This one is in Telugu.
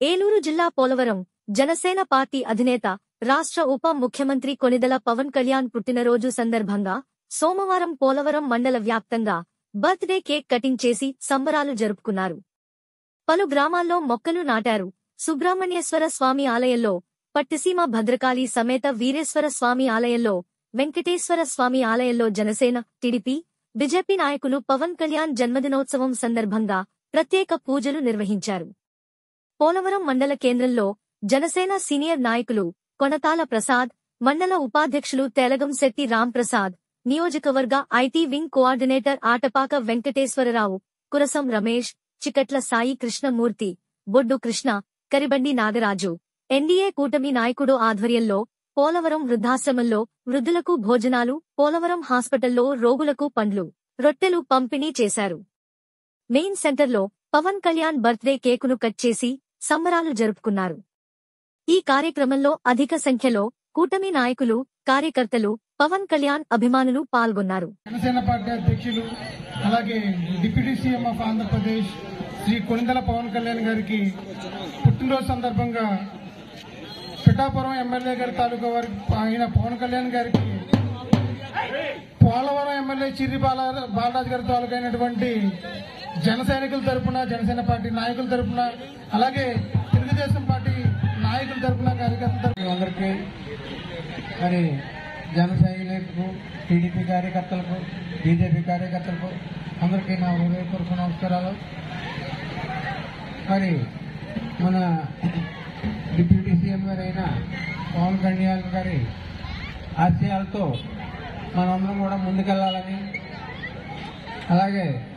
ఏలూరు జిల్లా పోలవరం జనసేన పార్టీ అధినేత రాష్ట్ర ఉప ముఖ్యమంత్రి కొనిదల పవన్ కళ్యాణ్ పుట్టినరోజు సందర్భంగా సోమవారం పోలవరం మండల వ్యాప్తంగా బర్త్డే కేక్ కటింగ్ చేసి సంబరాలు జరుపుకున్నారు పలు గ్రామాల్లో మొక్కలు నాటారు సుబ్రహ్మణ్యేశ్వర స్వామి ఆలయంలో పట్టిసీమ భద్రకాళి సమేత వీరేశ్వర స్వామి ఆలయంలో వెంకటేశ్వర స్వామి ఆలయంలో జనసేన టీడీపీ బీజేపీ నాయకులు పవన్ కళ్యాణ్ జన్మదినోత్సవం సందర్భంగా ప్రత్యేక పూజలు నిర్వహించారు పోలవరం మండల కేంద్రంలో జనసేన సీనియర్ నాయకులు కొనతాల ప్రసాద్ మండల ఉపాధ్యక్షులు తెలగం శెట్టి రాంప్రసాద్ నియోజకవర్గ IT wing coordinator Atapaka Venkateswararao Kurasam Ramesh Chikatla Sai Krishnamurthy Boddu Krishna Karibandi Nagaraju NDA కూటమి నాయకుడు ఆధ్వర్యంలో పోలవరం వృద్ధాశ్రమంలో వృద్ధులకు భోజనాలు పోలవరం హాస్పిటల్లో రోగులకు పండ్లు రొట్టెలు పంపిణీ చేశారు మెయిన్ సెంటర్లో పవన్ కళ్యాణ్ బర్త్డే కేకును కట్ చేసి సంబరాలు జరుపుకున్నారు ఈ కార్యక్రమంలో అధిక సంఖ్యలో కూటమి నాయకులు కార్యకర్తలు పవన్ కళ్యాణ్ అభిమానులు పాల్గొన్నారు జనసేన పార్టీ అధ్యక్షులు అలాగే deputy CM of Andhra Pradesh Shri Konidala Pawan Kalyan గారికి పుట్టినరోజు సందర్భంగా పిఠాపురం ఎమ్మెల్యే గారి తాలూకా వారికి ఆయన పవన్ కళ్యాణ్ గారికి పోలవరం ఎమ్మెల్యే చిర్రి బాల బాలరాజు గారి తాలూకా అయినటువంటి జన సైనికుల తరపున జనసేన పార్టీ నాయకుల తరపున అలాగే తెలుగుదేశం పార్టీ నాయకుల తరపున కార్యకర్తల తరపున అందరికీ మరి జన సైనికులకు టీడీపీ కార్యకర్తలకు బీజేపీ కార్యకర్తలకు అందరికీ నా హృదయపూర్వక నమస్కారాలు మరి మన డిప్యూటీ సీఎం గారైన పవన్ కళ్యాణ్ గారి ఆశయాలతో మనందరం కూడా ముందుకెళ్లాలని అలాగే